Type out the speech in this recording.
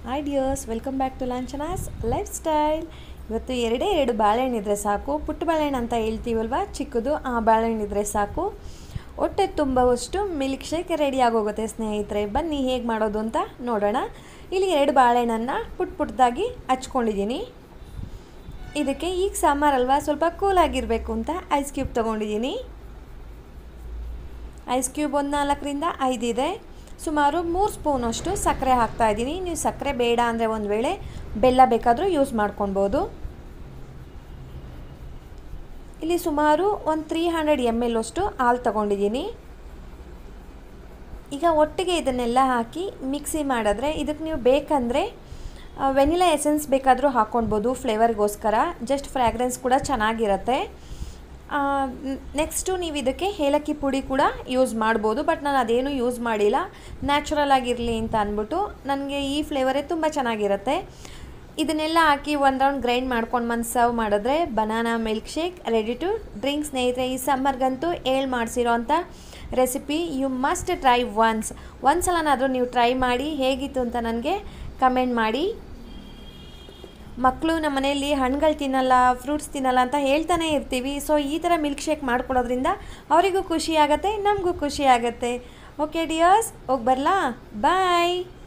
hi dears welcome back to Lanchana's lifestyle ಇವತ್ತು ಎರಡೇ ಎರಡು ಬಾಳೆಹಣ್ಣಿದ್ರೆ ಸಾಕು ಪುಟ್ಟ ಬಾಳೆಹಣ್ಣು ಅಂತ ಹೇಳ್ತೀವಲ್ವ ಚಿಕ್ಕದು ಆ ಬಾಳೆಹಣ್ಣಿದ್ರೆ ಸಾಕು ಹೊಟ್ಟೆ ತುಂಬುವಷ್ಟು ಮಿಲ್ಕ್ ಶೇಕ್ ರೆಡಿ ಆಗೋಗುತ್ತೆ ಸ್ನೇಹಿತರೆ ಬನ್ನಿ ಹೇಗೆ ಮಾಡೋದು ಅಂತ ನೋಡೋಣ ಇಲ್ಲಿ ಎರಡು ಬಾಳೆಹಣ್ಣನ್ನು ಪುಟ್ ಪುಟ್ಟದಾಗಿ ಹಚ್ಕೊಂಡಿದ್ದೀನಿ ಇದಕ್ಕೆ ಈಗ ಸಾಂಬಾರಲ್ವಾ ಸ್ವಲ್ಪ ಕೂಲಾಗಿರಬೇಕು ಅಂತ ಐಸ್ ಕ್ಯೂಬ್ ತೊಗೊಂಡಿದ್ದೀನಿ ಐಸ್ ಕ್ಯೂಬ್ ಒಂದು ನಾಲ್ಕರಿಂದ ಐದಿದೆ ಸುಮಾರು ಮೂರು ಸ್ಪೂನಷ್ಟು ಸಕ್ಕರೆ ಹಾಕ್ತಾಯಿದ್ದೀನಿ ನೀವು ಸಕ್ಕರೆ ಬೇಡ ಅಂದರೆ ಒಂದು ವೇಳೆ ಬೆಲ್ಲ ಬೇಕಾದರೂ ಯೂಸ್ ಮಾಡ್ಕೊಳ್ಬೋದು ಇಲ್ಲಿ ಸುಮಾರು ಒಂದು ತ್ರೀ ಹಂಡ್ರೆಡ್ ಎಮ್ ಎಲ್ ಅಷ್ಟು ಹಾಲು ತಗೊಂಡಿದ್ದೀನಿ ಈಗ ಒಟ್ಟಿಗೆ ಇದನ್ನೆಲ್ಲ ಹಾಕಿ ಮಿಕ್ಸಿ ಮಾಡಿದ್ರೆ ಇದಕ್ಕೆ ನೀವು ಬೇಕಂದರೆ ವೆನಿಲಾ ಎಸೆನ್ಸ್ ಬೇಕಾದರೂ ಹಾಕ್ಕೊಳ್ಬೋದು ಫ್ಲೇವರ್ಗೋಸ್ಕರ ಜಸ್ಟ್ ಫ್ರ್ಯಾಗ್ರೆನ್ಸ್ ಕೂಡ ಚೆನ್ನಾಗಿರುತ್ತೆ ನೆಕ್ಸ್ಟು ನೀವು ಇದಕ್ಕೆ ಏಲಕ್ಕಿ ಪುಡಿ ಕೂಡ ಯೂಸ್ ಮಾಡ್ಬೋದು ಬಟ್ ನಾನು ಅದೇನು ಯೂಸ್ ಮಾಡಿಲ್ಲ ನ್ಯಾಚುರಲ್ ಆಗಿರಲಿ ಅಂತ ಅಂದ್ಬಿಟ್ಟು ನನಗೆ ಈ ಫ್ಲೇವರೇ ತುಂಬ ಚೆನ್ನಾಗಿರುತ್ತೆ ಇದನ್ನೆಲ್ಲ ಹಾಕಿ ಒಂದು ರೌಂಡ್ ಗ್ರೈಂಡ್ ಮಾಡ್ಕೊಂಡು ಬಂದು ಸರ್ವ್ ಮಾಡಿದ್ರೆ banana milk shake ready to drink ಸ್ನೇಹಿತರೆ ಈ ಸಮ್ಮರ್ಗಂತೂ ಏಳು ಮಾಡಿಸಿರೋ ಅಂಥ recipe you must try once ಒಂದು ಸಲನಾದರೂ ನೀವು ಟ್ರೈ ಮಾಡಿ ಹೇಗಿತ್ತು ಅಂತ ನನಗೆ ಕಮೆಂಟ್ ಮಾಡಿ ಮಕ್ಕಳು ನಮ್ಮ ಮನೆಯಲ್ಲಿ ಹಣ್ಣುಗಳು ತಿನ್ನಲ್ಲ ಫ್ರೂಟ್ಸ್ ತಿನ್ನಲ್ಲ ಅಂತ ಹೇಳ್ತಾನೆ ಇರ್ತೀವಿ ಸೊ ಈ ಥರ ಮಿಲ್ಕ್ ಶೇಕ್ ಮಾಡ್ಕೊಡೋದ್ರಿಂದ ಅವರಿಗೂ ಖುಷಿ ಆಗುತ್ತೆ ನಮಗೂ ಖುಷಿ ಆಗುತ್ತೆ ಓಕೆ ಡಿಯರ್ಸ್ ಹೋಗಿ ಬರಲಾ ಬಾಯ್